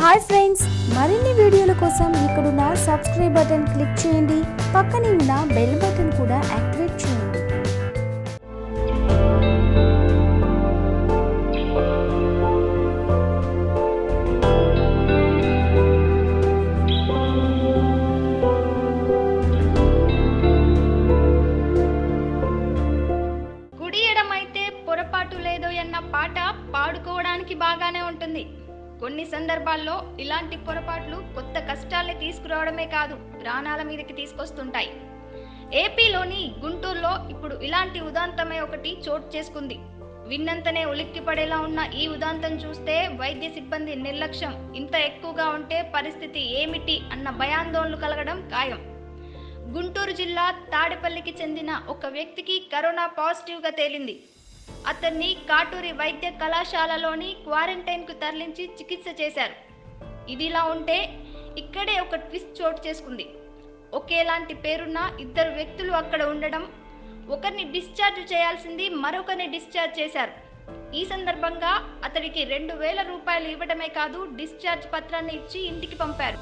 hi friends మరిన్ని వీడియోల కోసం ఇక్కడున్న సబ్స్క్రైబ్ బటన్ క్లిక్ చేయండి పక్కనే ఉన్న బెల్ బటన్ కూడా యాక్టివేట్ చేయండి కుడి ఎడమైతే పొరపాటు లేదో అన్న పాట పాడుకోవడానికి బాగానే ఉంటుంది కొన్ని సందర్భాల్లో ఇలాంటి పొరపాట్లు కొత్త కష్టాల్ని తీసుకురావడమే కాదు ప్రాణాల మీదకి తీసుకొస్తుంటాయి ఏపీలోని గుంటూరులో ఇప్పుడు ఇలాంటి ఉదాంతమే ఒకటి చోటు చేసుకుంది విన్నంతనే ఉలిక్కి పడేలా ఉన్న ఈ ఉదాంతం చూస్తే వైద్య సిబ్బంది నిర్లక్ష్యం ఇంత ఎక్కువగా ఉంటే పరిస్థితి ఏమిటి అన్న భయాందోళనలు కలగడం ఖాయం గుంటూరు జిల్లా తాడేపల్లికి చెందిన ఒక వ్యక్తికి కరోనా పాజిటివ్గా తేలింది అతన్ని కాటూరి వైద్య కళాశాలలోని క్వారంటైన్కు తరలించి చికిత్స చేశారు ఇదిలా ఉంటే ఇక్కడే ఒక ట్విస్ట్ చోటు చేసుకుంది ఒకేలాంటి పేరున్న ఇద్దరు వ్యక్తులు అక్కడ ఉండడం ఒకరిని డిశ్చార్జ్ చేయాల్సింది మరొకరిని డిశ్చార్జ్ చేశారు ఈ సందర్భంగా అతడికి రెండు వేల రూపాయలు ఇవ్వడమే కాదు డిశ్చార్జ్ పత్రాన్ని ఇచ్చి ఇంటికి పంపారు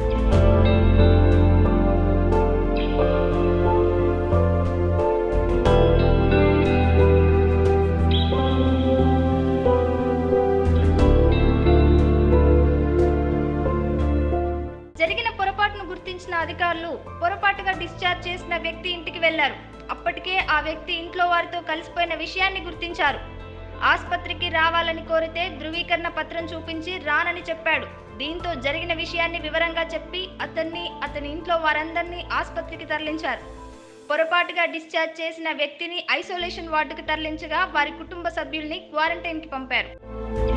జరిగిన పొరపాటును గుర్తించిన అధికారులు పొరపాటుగా డిశ్చార్జ్ చేసిన వ్యక్తి ఇంటికి వెళ్లారు అప్పటికే ఆ వ్యక్తి ఇంట్లో వారితో కలిసిపోయిన విషయాన్ని గుర్తించారు ఆసుపత్రికి రావాలని కోరితే ధృవీకరణ పత్రం చూపించి రానని చెప్పాడు దీంతో జరిగిన విషయాన్ని వివరంగా చెప్పి అతన్ని అతని ఇంట్లో వారందరినీ ఆసుపత్రికి తరలించారు పొరపాటుగా డిశ్చార్జ్ చేసిన వ్యక్తిని ఐసోలేషన్ వార్డుకు తరలించగా వారి కుటుంబ సభ్యుల్ని క్వారంటైన్కి పంపారు